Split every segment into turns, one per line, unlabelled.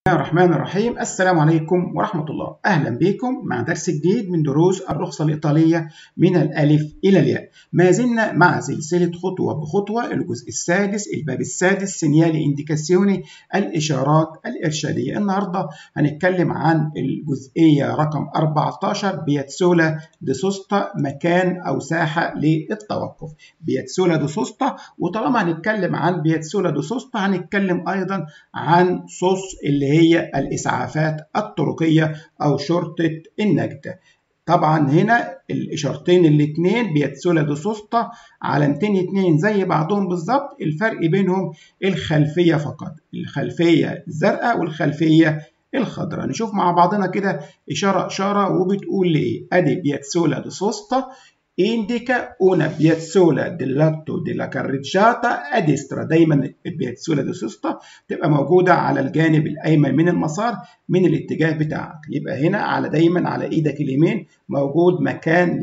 الرحمن الرحيم السلام عليكم ورحمة الله أهلا بكم مع درس جديد من دروس الرخصة الإيطالية من الألف إلى الياء ما زلنا مع سلسلة خطوة بخطوة الجزء السادس الباب السادس سينيالي إنديكاسيوني الإشارات الإرشادية النهاردة هنتكلم عن الجزئية رقم 14 بيتسولا دي سوستا مكان أو ساحة للتوقف بيتسولا دي سوستا وطالما هنتكلم عن بيتسولا دي سوستا هنتكلم أيضا عن صوص اللي هي الإسعافات الطرقية أو شرطة النجدة طبعا هنا الإشارتين الاتنين بيتسولا دي سوستا علامتين اتنين زي بعضهم بالظبط الفرق بينهم الخلفية فقط الخلفية الزرقاء والخلفية الخضراء نشوف مع بعضنا كده إشارة إشارة وبتقول لي أدي بيتسولا دي سوستا indica una piazzola del lato della carreggiata a destra دايما البيتسولا دي سوستا تبقى موجودة على الجانب الأيمن من المسار من الاتجاه بتاعك يبقى هنا على دايما على إيدك اليمين موجود مكان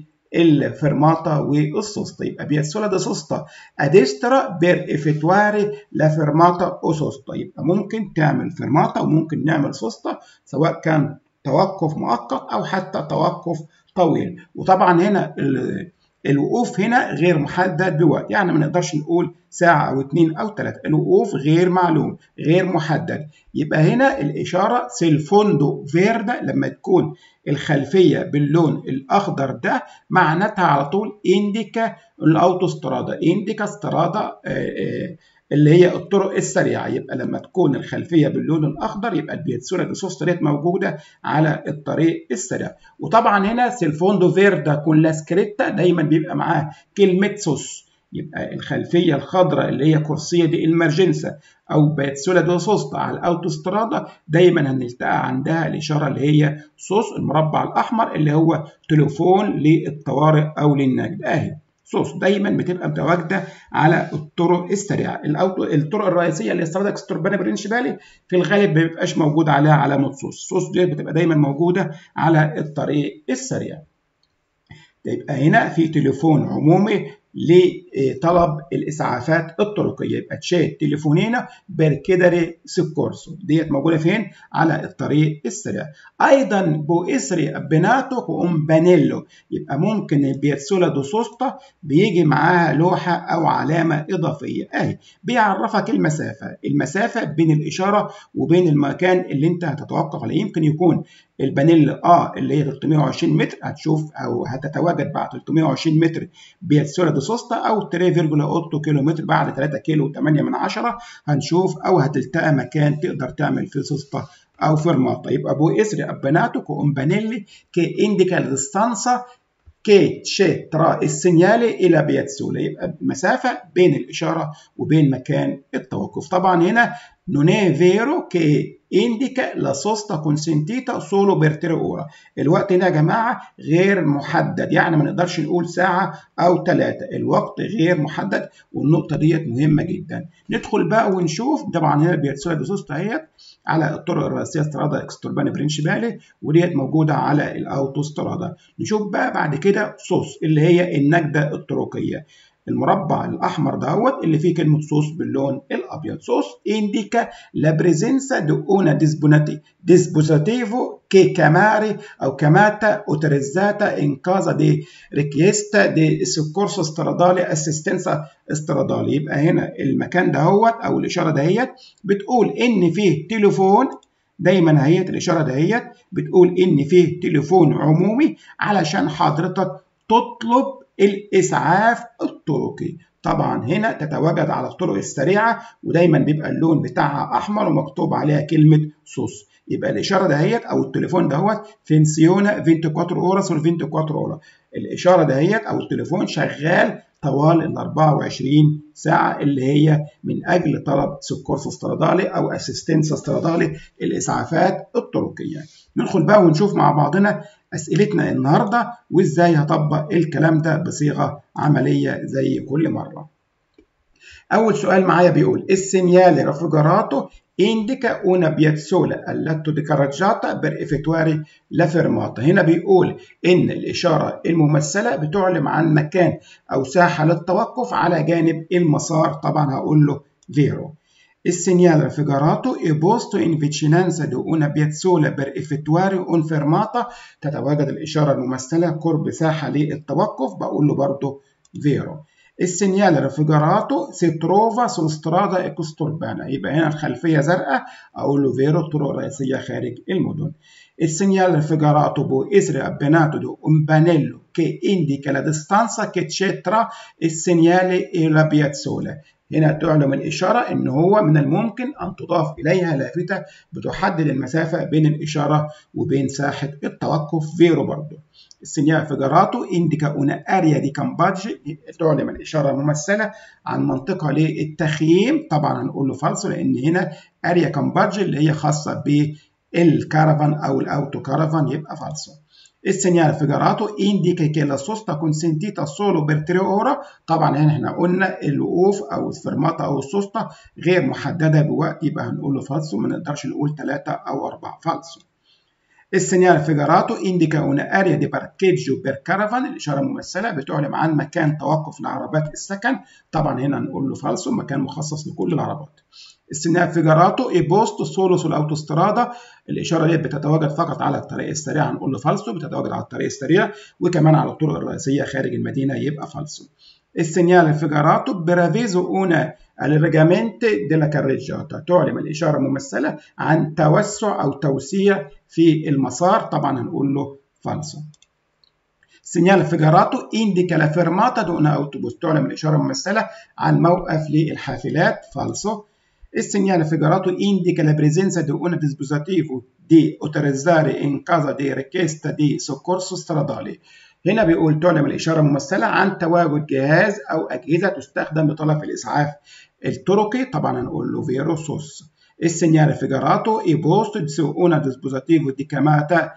للفرماطة والسوستا يبقى بيتسولا دي سوستا a destra per effettuare la fermata o sosta يبقى ممكن تعمل فرماطة وممكن نعمل سوستا سواء كان توقف مؤقت أو حتى توقف طويل وطبعا هنا الوقوف هنا غير محدد بوقت يعني ما نقدرش نقول ساعة أو اتنين أو تلاتة الوقوف غير معلوم غير محدد يبقى هنا الإشارة سيلفوندو فيردا لما تكون الخلفية باللون الأخضر ده معناتها على طول إنديكا الأوتوسترادا إنديكا استرادا اللي هي الطرق السريعه يبقى لما تكون الخلفيه باللون الاخضر يبقى البيتسولا دي سوستا ديت موجوده على الطريق السريع وطبعا هنا سيلفوندو فيردا كون لا سكريتا دايما بيبقى معاه كلمه سوس يبقى الخلفيه الخضراء اللي هي كرسيه دي المرجنسا او بيتسولا دي سوستا على الاوتوسترادا دايما هنلتقى عندها الاشاره اللي هي سوس المربع الاحمر اللي هو تليفون للطوارئ او للنجد اهي صوص دايما بتبقى متواجده على الطرق السريعه الطرق الرئيسيه اللي استراد اكستوربانا برينشبالي في الغالب ما بيبقاش موجود عليها علامه صوص صوص دي بتبقى دايما موجوده على الطريق السريع يبقى هنا في تليفون عمومي لطلب الاسعافات الطرقيه يبقى تشات تليفونينا بيركيدري سكورسو ديت موجوده فين على الطريق السريع ايضا بو اسري ابيناتو كوم بانيلو يبقى ممكن البيتسولا دو سوستا بيجي معاها لوحه او علامه اضافيه اهي بيعرفك المسافه المسافه بين الاشاره وبين المكان اللي انت هتتوقف عليه يمكن يكون البانيل اه اللي هي 320 متر هتشوف او هتتواجد بعد 320 متر بيتسولا دو سوستا او 3.8 كيلو متر بعد 3 كيلو 8 من 10 هنشوف او هتلتقى مكان تقدر تعمل فيه سوستا او فرماطه يبقى بو اسري ابناتو كو امبانيلي كي انديكا الديستانسا كي c'è tra il segnale الى بيتسولا يبقى مسافه بين الاشاره وبين مكان التوقف طبعا هنا non è vero che indica la sosta consentita solo per 3 ore الوقت هنا يا جماعه غير محدد يعني ما نقدرش نقول ساعه او ثلاثه الوقت غير محدد والنقطه ديت مهمه جدا ندخل بقى ونشوف طبعا هنا بيتسولا دي سوستا اهيت على الطرق الرئيسيه استرادا اكستورباني برينشبالي وديت موجوده على الاوتوسترادا نشوف بقى بعد كده صوص اللي هي النجده الطرقيه المربع الاحمر دوت اللي فيه كلمه صوص باللون الابيض صوص indica la presenza di una dispositivo che chiamare o chiamata autorizzata in caso di richiesta di soccorso stradale assistenza stradale يبقى هنا المكان دهوت او الاشاره دهيت بتقول ان فيه تليفون دايما هي الاشاره دهيت بتقول ان فيه تليفون عمومي علشان حضرتك تطلب الإسعاف الطرقي طبعا هنا تتواجد على الطرق السريعة ودايما بيبقى اللون بتاعها أحمر ومكتوب عليها كلمة سوس يبقى الإشارة دهيت أو التليفون دهوت فينسيونا 24 أورا سول 24 أورا الإشارة دهيت أو التليفون شغال طوال ال 24 ساعة اللي هي من أجل طلب سكورس استرادالي أو أسيستنس استرادالي الإسعافات الطرقية ندخل بقى ونشوف مع بعضنا أسئلتنا النهاردة وإزاي هطبق الكلام ده بصيغة عملية زي كل مرة أول سؤال معايا بيقول السينيالي رافيجاراتو indica una piazzola al lato di carreggiata per effettuare la fermata هنا بيقول إن الإشارة الممثلة بتعلم عن مكان أو ساحة للتوقف على جانب المسار طبعا هقول له فيرو Il segnale raffigurato è posto in vicinanza di una piazzola per effettuare un fermata تتواجد الإشارة الممثلة قرب ساحة للتوقف بقول له برضه vero il segnale raffigurato si trova sulla strada Ecosturbana يبقى هنا الخلفية زرقاء أقول له vero الطرق الرئيسية خارج المدن il segnale raffigurato può essere abbinato da un pannello che indica la distanza che c'è tra il segnale e la piazzola هنا تعلم الإشارة إن هو من الممكن أن تضاف إليها لافتة بتحدد المسافة بين الإشارة وبين ساحة التوقف فيرو برضو السينيال فيجراتو إنديكا أونا أريا دي كامباجي تعلم الإشارة الممثلة عن منطقة للتخييم طبعا هنقول له فالسو لأن هنا أريا كامباجي اللي هي خاصة بالكارفان أو الأوتو كارفان يبقى فالسو Il segnale figurato indica che la sosta consentita solo per 3 ore طبعا هنا احنا قلنا الوقوف او الفرماطه او السوسته غير محدده بوقت يبقى هنقول له فالسو ما نقدرش نقول 3 او 4 فالسو Il segnale figurato indica un'area di parcheggio per caravan الإشارة الممثلة بتعلم عن مكان توقف لعربات السكن طبعا هنا نقول له فالسو مكان مخصص لكل العربات السينال فيجراتو اي بوست سولو الاوتوسترادا الاشاره دي بتتواجد فقط على الطريق السريع هنقول له فالسو بتتواجد على الطريق السريع وكمان على الطرق الرئيسيه خارج المدينه يبقى فالسو السينيال فيجراتو برافيزو اونا الريجامنتي ديلا كاريجاتا تعلم الاشاره الممثله عن توسع او توسيع في المسار طبعا هنقول له فالسو سينيال فيجراتو indica la fermata di un autobus تعلم الإشارة الممثلة عن موقف للحافلات فالسو Il segnale figurato indica la presenza di un dispositivo di autorizzare in caso di richiesta di soccorso stradale. هنا بيقول تعلم الإشارة الممثلة عن تواجد جهاز أو أجهزة تستخدم لطلب الإسعاف الطرقي طبعا هنقول له فيرو سوس. Il segnale figurato è posto su un dispositivo di chiamata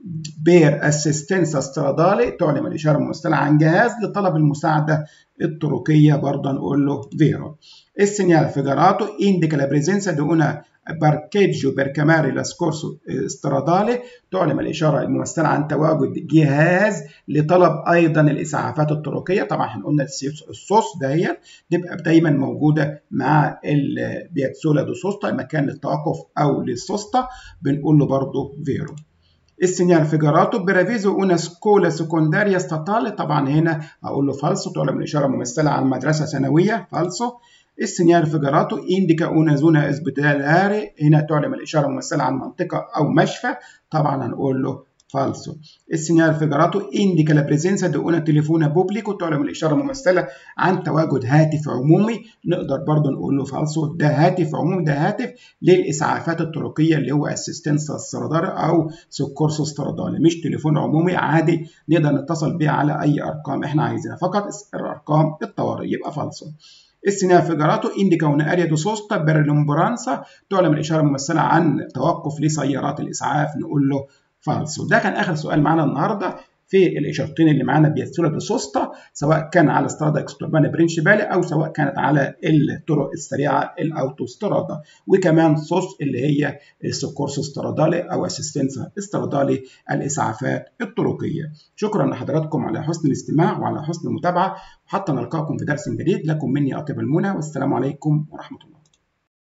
بير اسيستنسا سترادالي تعلم الاشاره الممثله عن جهاز لطلب المساعده الطرقيه برضه نقول له فيرو السينيال فيجراتو indica la presenza di una parcheggio per chiamare la scorso stradale تعلم الإشارة الممثلة عن تواجد جهاز لطلب أيضا الإسعافات الطرقية طبعا احنا قلنا الصوص دهيت تبقى دايما موجودة مع البياتسولا دو سوستا مكان للتوقف أو للسوستا بنقول له برضه فيرو السينيال فيجراتو برافيزو una سكولا سكونداريا ستاتالي طبعا هنا هقول له فالسو تعلم الإشارة الممثلة عن مدرسة ثانوية فالسو السينيال فيجراتو indica una zona ospedaliere هنا تعلم الإشارة الممثلة عن منطقة أو مشفى طبعا هنقول له فالسو السينيال فيجراتو indica la presenza di una telefona pubblico تعلم الإشارة الممثلة عن تواجد هاتف عمومي نقدر برضه نقول له فالسو ده هاتف عمومي ده هاتف للإسعافات الطرقية اللي هو اسيستنسا سترادار أو سكورسو سترادالي مش تليفون عمومي عادي نقدر نتصل بيه على أي أرقام إحنا عايزينها فقط الأرقام الطوارئ يبقى فالسو السينيال فيجراتو indica una area di sosta per l'ambulanza تعلم الإشارة الممثلة عن توقف لسيارات الإسعاف نقول له فالسو ده كان آخر سؤال معانا النهاردة في الإشارتين اللي معانا بيسولا دي سوستا سواء كان على استرادا اكستوربانا برينشيبالي أو سواء كانت على الطرق السريعة الأوتوسترادا وكمان صوص اللي هي السكورسو استرادالي أو اسيستنسا استرادالي الإسعافات الطرقية شكرا لحضراتكم على حسن الاستماع وعلى حسن المتابعة وحتى نلقاكم في درس جديد لكم مني أطيب المنى والسلام عليكم ورحمة الله